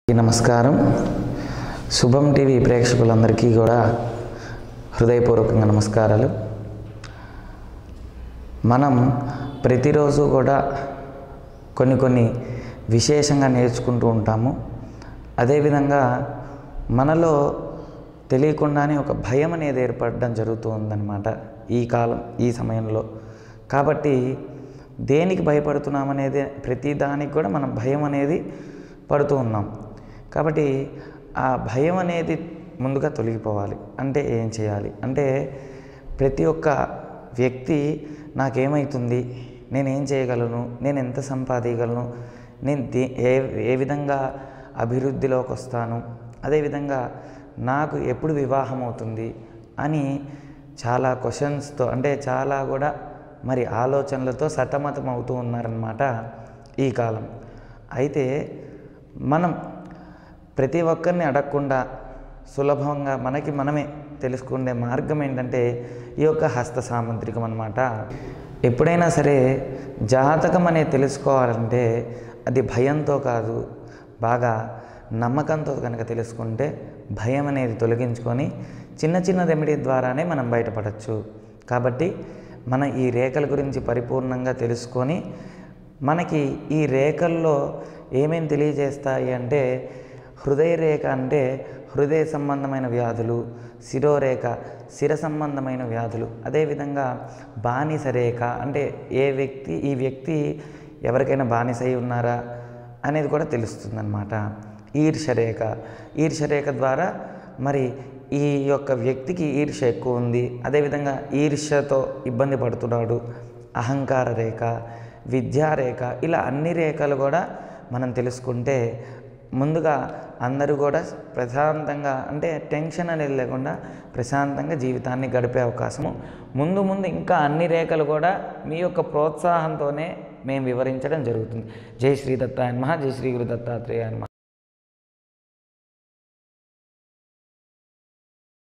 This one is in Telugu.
నమస్కారం శుభం టీవీ ప్రేక్షకులందరికీ కూడా హృదయపూర్వకంగా నమస్కారాలు మనం ప్రతిరోజు కూడా కొన్ని కొన్ని విశేషంగా నేర్చుకుంటూ ఉంటాము అదేవిధంగా మనలో తెలియకుండానే ఒక భయం అనేది ఏర్పడడం జరుగుతూ ఉందన్నమాట ఈ కాలం ఈ సమయంలో కాబట్టి దేనికి భయపడుతున్నామనేది ప్రతి దానికి కూడా మనం భయం అనేది పడుతూ ఉన్నాం కాబట్టి ఆ భయం అనేది ముందుగా తొలగిపోవాలి అంటే ఏం చేయాలి అంటే ప్రతి ఒక్క వ్యక్తి నాకేమవుతుంది నేను ఏం చేయగలను నేను ఎంత సంపాదించగలను నేను దే ఏ ఏ విధంగా అభివృద్ధిలోకి వస్తాను అదేవిధంగా నాకు ఎప్పుడు వివాహం అవుతుంది అని చాలా క్వశ్చన్స్తో అంటే చాలా కూడా మరి ఆలోచనలతో సతమతం అవుతూ ఉన్నారనమాట ఈ కాలం అయితే మనం ప్రతి ఒక్కరిని అడగకుండా సులభంగా మనకి మనమే తెలుసుకునే మార్గం ఏంటంటే ఈ యొక్క హస్త సాముద్రికం అనమాట ఎప్పుడైనా సరే జాతకం అనేది తెలుసుకోవాలంటే అది భయంతో కాదు బాగా నమ్మకంతో కనుక తెలుసుకుంటే భయం అనేది తొలగించుకొని చిన్న చిన్న రెమెడీ ద్వారానే మనం బయటపడవచ్చు కాబట్టి మన ఈ రేఖల గురించి పరిపూర్ణంగా తెలుసుకొని మనకి ఈ రేఖల్లో ఏమేమి తెలియజేస్తాయి అంటే హృదయ రేఖ అంటే హృదయ సంబంధమైన వ్యాధులు శిరోరేఖ శిర సంబంధమైన వ్యాధులు అదేవిధంగా బానిస రేఖ అంటే ఏ వ్యక్తి ఈ వ్యక్తి ఎవరికైనా బానిస అయి ఉన్నారా అనేది కూడా తెలుస్తుందన్నమాట ఈర్షరేఖ ఈర్షరేఖ ద్వారా మరి ఈ యొక్క వ్యక్తికి ఈర్ష ఎక్కువ ఉంది అదేవిధంగా ఈర్ష్యతో ఇబ్బంది పడుతున్నాడు అహంకార రేఖ విద్యారేఖ ఇలా అన్ని రేఖలు కూడా మనం తెలుసుకుంటే ముందుగా అందరూ కూడా ప్రశాంతంగా అంటే టెన్షన్ అనేది లేకుండా ప్రశాంతంగా జీవితాన్ని గడిపే అవకాశము ముందు ముందు ఇంకా అన్ని రేఖలు కూడా మీ యొక్క ప్రోత్సాహంతోనే మేము వివరించడం జరుగుతుంది జై శ్రీ దత్తాయన్ మహా జై శ్రీ గురు దత్తాత్రేయ నమః